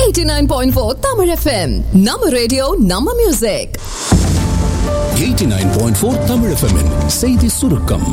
89.4 Tamil FM நம்ம radio நம்ம music 89.4 Tamil FM -இன் செய்தி சுருக்கம்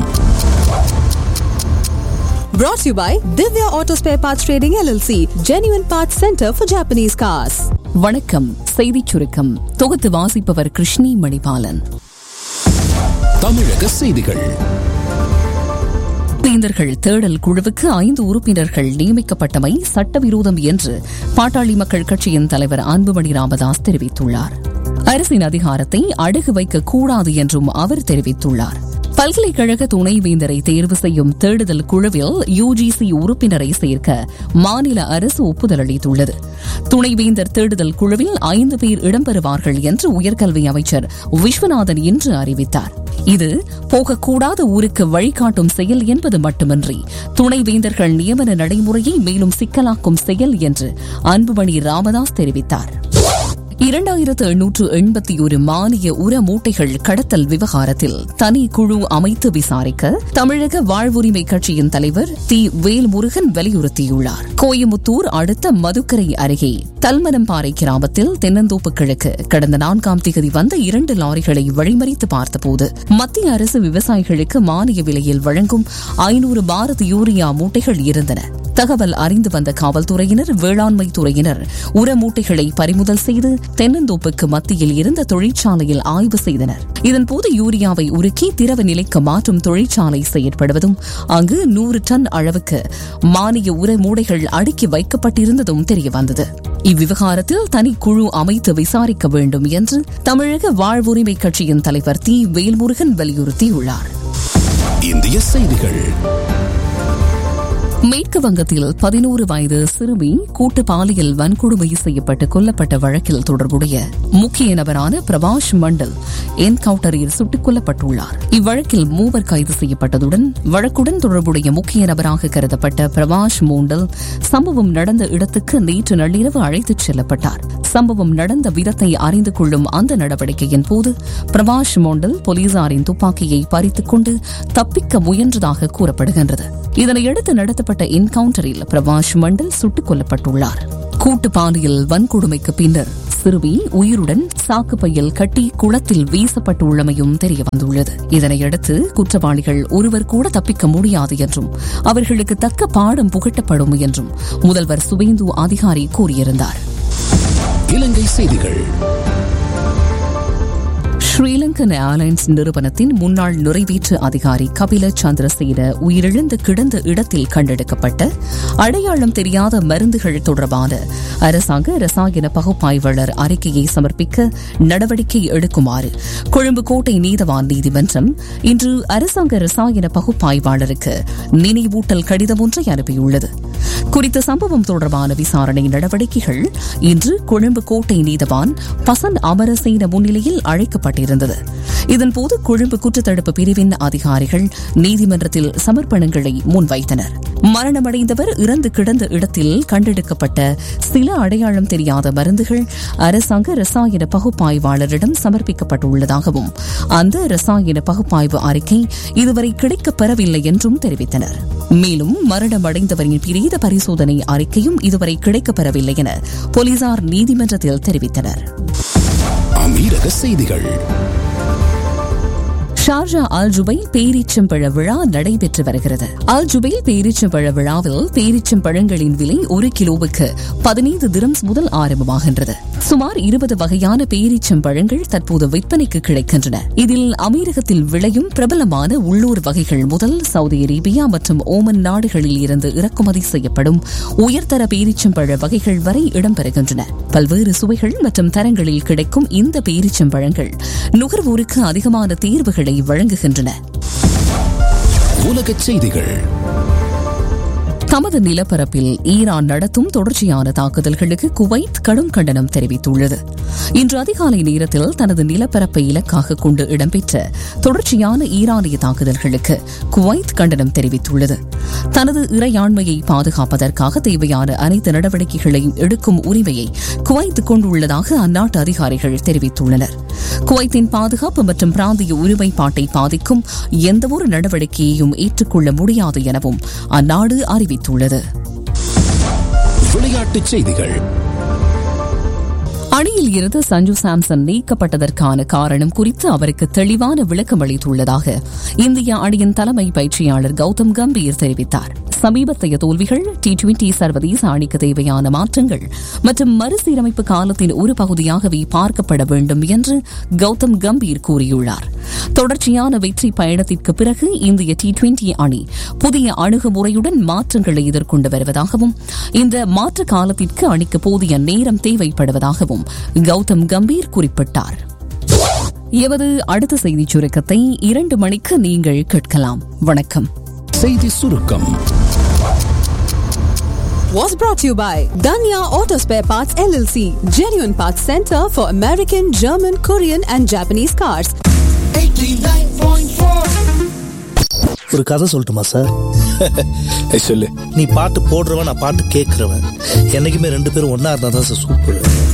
Brought to you by Divya Auto Spare Parts Trading LLC, Genuine Parts Center for Japanese Cars. வணக்கம் செய்திச் சுருக்கம் தொகுத்து வாசிப்பவர் கிருஷ்ணி மணிபாலன் தமிழக செய்திகள் தேர்ந்தர்கள் தேடல் குழுவுக்கு ஐந்து உறுப்பினர்கள் நியமிக்கப்பட்டமை சட்டவிரோதம் என்று பாட்டாளி மக்கள் கட்சியின் தலைவர் அன்புமணி ராமதாஸ் தெரிவித்துள்ளார் அரசின் அதிகாரத்தை அடகு வைக்க கூடாது என்றும் அவர் தெரிவித்துள்ளார் பல்கலைக்கழக துணைவேந்தரை தேர்வு செய்யும் தேடுதல் குழுவில் யுஜிசி உறுப்பினரை சேர்க்க மாநில அரசு ஒப்புதல் அளித்துள்ளது துணைவேந்தர் தேடுதல் குழுவில் ஐந்து பேர் இடம்பெறுவார்கள் என்று உயர்கல்வி அமைச்சர் விஸ்வநாதன் இன்று அறிவித்தார் இது போகக்கூடாத ஊருக்கு வழிகாட்டும் செயல் என்பது மட்டுமின்றி துணைவேந்தர்கள் நியமன நடைமுறையை மேலும் சிக்கலாக்கும் செயல் என்று அன்புமணி ராமதாஸ் தெரிவித்தார் இரண்டாயிரத்து எண்ணூற்று எண்பத்தி ஒரு மானிய உர மூட்டைகள் கடத்தல் விவகாரத்தில் தனி குழு அமைத்து விசாரிக்க தமிழக வாழ்வுரிமை கட்சியின் தலைவர் தி வேல்முருகன் வலியுறுத்தியுள்ளார் கோயமுத்தூர் அடுத்த மதுக்கரை அருகே தல்மனம்பாறை கிராமத்தில் தென்னந்தோப்பு கிழக்கு கடந்த நான்காம் திகதி வந்த இரண்டு லாரிகளை வழிமறித்து பார்த்தபோது மத்திய அரசு விவசாயிகளுக்கு மானிய விலையில் வழங்கும் ஐநூறு பாரத் யூரியா மூட்டைகள் இருந்தன தகவல் அறிந்து வந்த காவல்துறையினர் வேளாண்மை துறையினர் உர மூட்டைகளை பறிமுதல் செய்து தென்னந்தோப்புக்கு மத்தியில் இருந்த தொழிற்சாலையில் ஆய்வு செய்தனர் இதன்போது யூரியாவை உருக்கி திரவ நிலைக்கு மாற்றும் தொழிற்சாலை செயற்படுவதும் அங்கு நூறு டன் அளவுக்கு மானிய உர மூடைகள் அடுக்கி வைக்கப்பட்டிருந்ததும் தெரியவந்தது இவ்விவகாரத்தில் தனி குழு அமைத்து விசாரிக்க வேண்டும் என்று தமிழக வாழ்வுரிமை கட்சியின் தலைவர் தி வேல்முருகன் வலியுறுத்தியுள்ளார் இந்திய செய்திகள் மேற்கு வங்கத்தில் பதினோரு வயது சிறுமி கூட்டு பாலியல் வன்கொடுமை செய்யப்பட்டு கொல்லப்பட்ட வழக்கில் தொடர்புடைய முக்கிய நபரான பிரபாஷ் மண்டல் என்கவுண்டரில் சுட்டுக் கொல்லப்பட்டுள்ளார் இவ்வழக்கில் மூவர் கைது செய்யப்பட்டதுடன் வழக்குடன் தொடர்புடைய முக்கிய நபராக கருதப்பட்ட பிரபாஷ் மோண்டல் சம்பவம் நடந்த இடத்துக்கு நேற்று நள்ளிரவு அழைத்துச் செல்லப்பட்டார் சம்பவம் நடந்த விதத்தை அறிந்து கொள்ளும் அந்த நடவடிக்கையின் போது பிரபாஷ் மோண்டல் போலீசாரின் துப்பாக்கியை பறித்துக் கொண்டு தப்பிக்க முயன்றதாக கூறப்படுகின்றது இதனையடுத்து நடத்தப்பட்ட என்கவுண்டரில் பிரபாஷ் மண்டல் சுட்டுக் கொல்லப்பட்டுள்ளார் கூட்டு பாலியல் வன்கொடுமைக்கு பின்னர் சிறுமி உயிருடன் சாக்குப்பையில் கட்டி குளத்தில் வீசப்பட்டுள்ளமையும் தெரியவந்துள்ளது இதனையடுத்து குற்றவாளிகள் ஒருவர் கூட தப்பிக்க முடியாது என்றும் அவர்களுக்கு தக்க பாடம் புகட்டப்படும் என்றும் முதல்வர் சுவேந்து அதிகாரி கூறியிருந்தார் இலங்கை செய்திகள் ஸ்ரீலங்கன் ஏர்லைன்ஸ் நிறுவனத்தின் முன்னாள் நிறைவேற்று அதிகாரி கபில சந்திரசேன உயிரிழந்து கிடந்த இடத்தில் கண்டெடுக்கப்பட்ட அடையாளம் தெரியாத மருந்துகள் தொடர்பான அரசாங்க ரசாயன பகுப்பாய்வாளர் அறிக்கையை சமர்ப்பிக்க நடவடிக்கை எடுக்குமாறு கொழும்பு கோட்டை நீதவான் நீதிமன்றம் இன்று அரசாங்க ரசாயன பகுப்பாய்வாளருக்கு நினைவூட்டல் கடிதம் ஒன்றை அனுப்பியுள்ளது குறித்த சம்பவம் தொடர்பான விசாரணை நடவடிக்கைகள் இன்று கொழும்பு கோட்டை நீதவான் பசன் அமரசேன முன்னிலையில் அழைக்கப்பட்டிருந்தது இதன்போது கொழும்பு குற்றத்தடுப்பு பிரிவின் அதிகாரிகள் நீதிமன்றத்தில் சமர்ப்பணங்களை முன்வைத்தனர் மரணமடைந்தவர் இறந்து கிடந்த இடத்தில் கண்டெடுக்கப்பட்ட சில அடையாளம் தெரியாத மருந்துகள் அரசாங்க ரசாயன பகுப்பாய்வாளரிடம் சமர்ப்பிக்கப்பட்டுள்ளதாகவும் அந்த ரசாயன பகுப்பாய்வு அறிக்கை இதுவரை கிடைக்கப்பெறவில்லை என்றும் தெரிவித்தனர் மேலும் மரணமடைந்தவரின் பிரேத பரிசோதனை அறிக்கையும் இதுவரை கிடைக்கப்பெறவில்லை என போலீசார் நீதிமன்றத்தில் தெரிவித்தனர் அமீரக செய்திகள் ஷார்ஜா அல் ஜுபைல் பேரீச்சம்பழ விழா நடைபெற்று வருகிறது அல் ஜுபைல் பேரீச்சம்பழ விழாவில் பேரீச்சம்பழங்களின் விலை ஒரு கிலோவுக்கு பதினைந்து திரம்ஸ் முதல் ஆரம்பமாகின்றது சுமார் இருபது வகையான பேரீச்சம்பழங்கள் தற்போது விற்பனைக்கு கிடைக்கின்றன இதில் அமீரகத்தில் விளையும் பிரபலமான உள்ளூர் வகைகள் முதல் சவுதி அரேபியா மற்றும் ஓமன் நாடுகளில் இருந்து இறக்குமதி செய்யப்படும் உயர்தர பேரீச்சம்பழ வகைகள் வரை இடம்பெறுகின்றன பல்வேறு சுவைகள் மற்றும் தரங்களில் கிடைக்கும் இந்த பேரீச்சம்பழங்கள் நுகர்வோருக்கு அதிகமான தேர்வுகளை வழங்குகின்றன உலகச் செய்திகள் தமது நிலப்பரப்பில் ஈரான் நடத்தும் தொடர்ச்சியான தாக்குதல்களுக்கு குவைத் கடும் கண்டனம் தெரிவித்துள்ளது இன்று அதிகாலை நேரத்தில் தனது நிலப்பரப்பை இலக்காக கொண்டு இடம்பெற்ற தொடர்ச்சியான ஈரானிய தாக்குதல்களுக்கு குவைத் கண்டனம் தெரிவித்துள்ளது தனது இறையாண்மையை பாதுகாப்பதற்காக தேவையான அனைத்து நடவடிக்கைகளையும் எடுக்கும் உரிமையை குவைத் கொண்டுள்ளதாக அந்நாட்டு அதிகாரிகள் தெரிவித்துள்ளனர் குவைத்தின் பாதுகாப்பு மற்றும் பிராந்திய ஒருமைப்பாட்டை பாதிக்கும் எந்தவொரு நடவடிக்கையையும் ஏற்றுக்கொள்ள முடியாது எனவும் அந்நாடு அறிவித்துள்ளது விளையாட்டுச் செய்திகள் அணியில் இருந்து சஞ்சு சாம்சன் நீக்கப்பட்டதற்கான காரணம் குறித்து அவருக்கு தெளிவான விளக்கம் அளித்துள்ளதாக இந்திய அணியின் தலைமை பயிற்சியாளர் கௌதம் கம்பீர் தெரிவித்தார் சமீபத்தைய தோல்விகள் டி டுவெண்டி சர்வதேச அணிக்கு தேவையான மாற்றங்கள் மற்றும் மறுசீரமைப்பு காலத்தின் ஒரு பகுதியாகவே பார்க்கப்பட வேண்டும் என்று கௌதம் கம்பீர் கூறியுள்ளார் தொடர்ச்சியான வெற்றி பயணத்திற்கு பிறகு இந்திய டி டுவெண்டி அணி புதிய அணுகுமுறையுடன் மாற்றங்களை எதிர்கொண்டு வருவதாகவும் இந்த மாற்ற காலத்திற்கு அணிக்கு போதிய நேரம் தேவைப்படுவதாகவும் கௌதம் கம்பீர் குறிப்பிட்டார் எவது அடுத்த செய்திச் சுருக்கத்தை இரண்டு மணிக்கு நீங்கள் கேட்கலாம் வணக்கம் செய்தி சுருக்கம் Was brought to you by Danya Auto Spare Parts LLC, genuine parts center for American, German, Korean, and Japanese cars. ஒரு கதை சொல்லட்டுமா சார் சொல்லு நீ பாட்டு போடுறவன் நான் பாட்டு கேட்கறவன் என்னைக்குமே ரெண்டு பேரும் ஒன்னா இருந்தா தான் சார் சூப்பர்